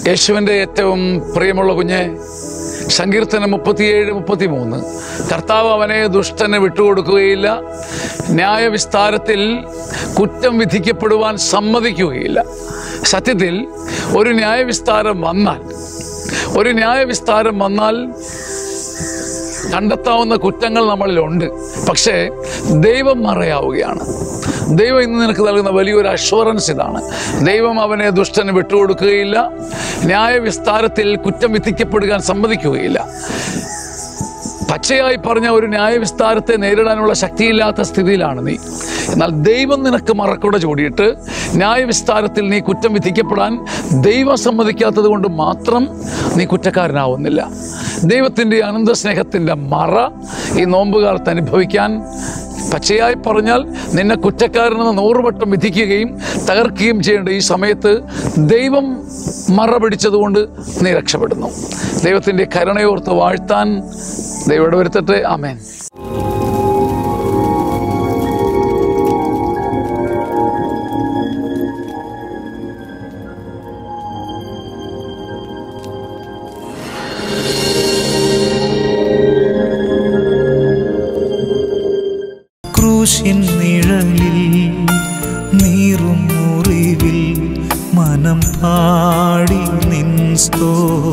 യേശുവിൻ്റെ ഏറ്റവും പ്രിയമുള്ള കുഞ്ഞെ സങ്കീർത്തനം മുപ്പത്തിയേഴ് മുപ്പത്തിമൂന്ന് കർത്താവ് അവനെ ദുഷ്ടന് വിട്ടുകൊടുക്കുകയില്ല ന്യായവിസ്താരത്തിൽ കുറ്റം വിധിക്കപ്പെടുവാൻ സമ്മതിക്കുകയില്ല സത്യത്തിൽ ഒരു ന്യായവിസ്താരം വന്നാൽ ഒരു ന്യായവിസ്താരം വന്നാൽ കണ്ടെത്താവുന്ന കുറ്റങ്ങൾ നമ്മളിലുണ്ട് പക്ഷേ ദൈവം മറയാവുകയാണ് ദൈവം ഇന്ന് നിനക്ക് നൽകുന്ന വലിയൊരു അഷ്വറൻസ് ഇതാണ് ദൈവം അവനെ ദുഷ്ടന് വിട്ടുകൊടുക്കുകയില്ല ന്യായവിസ്താരത്തിൽ കുറ്റം വിധിക്കപ്പെടുവാൻ സമ്മതിക്കുകയില്ല പച്ചയായി പറഞ്ഞ ഒരു ന്യായവിസ്താരത്തെ നേരിടാനുള്ള ശക്തിയില്ലാത്ത സ്ഥിതിയിലാണ് നീ എന്നാൽ ദൈവം നിനക്ക് മറക്കുട ചൂടിയിട്ട് ന്യായവിസ്താരത്തിൽ നീ കുറ്റം വിധിക്കപ്പെടാൻ ദൈവം സമ്മതിക്കാത്തത് കൊണ്ട് മാത്രം നീ കുറ്റക്കാരനാവുന്നില്ല ദൈവത്തിൻ്റെ അനന്ത സ്നേഹത്തിൻ്റെ മറ ഈ നോമ്പുകാലത്ത് അനുഭവിക്കാൻ പച്ചയായി പറഞ്ഞാൽ നിന്നെ കുറ്റക്കാരനെന്ന് നൂറുവട്ടം വിധിക്കുകയും തകർക്കുകയും ചെയ്യേണ്ട ഈ സമയത്ത് ദൈവം മറ പിടിച്ചതുകൊണ്ട് നീ രക്ഷപ്പെടുന്നു ദൈവത്തിൻ്റെ കരുണയോർത്ത് വാഴ്ത്താൻ ദൈവം വരുത്തട്ടെ ആമേൻ ക്രൂശിൻ നിഴലിൽ നീറും മുറിവിൽ മനം പാടി നിൻ സ്തോത്രം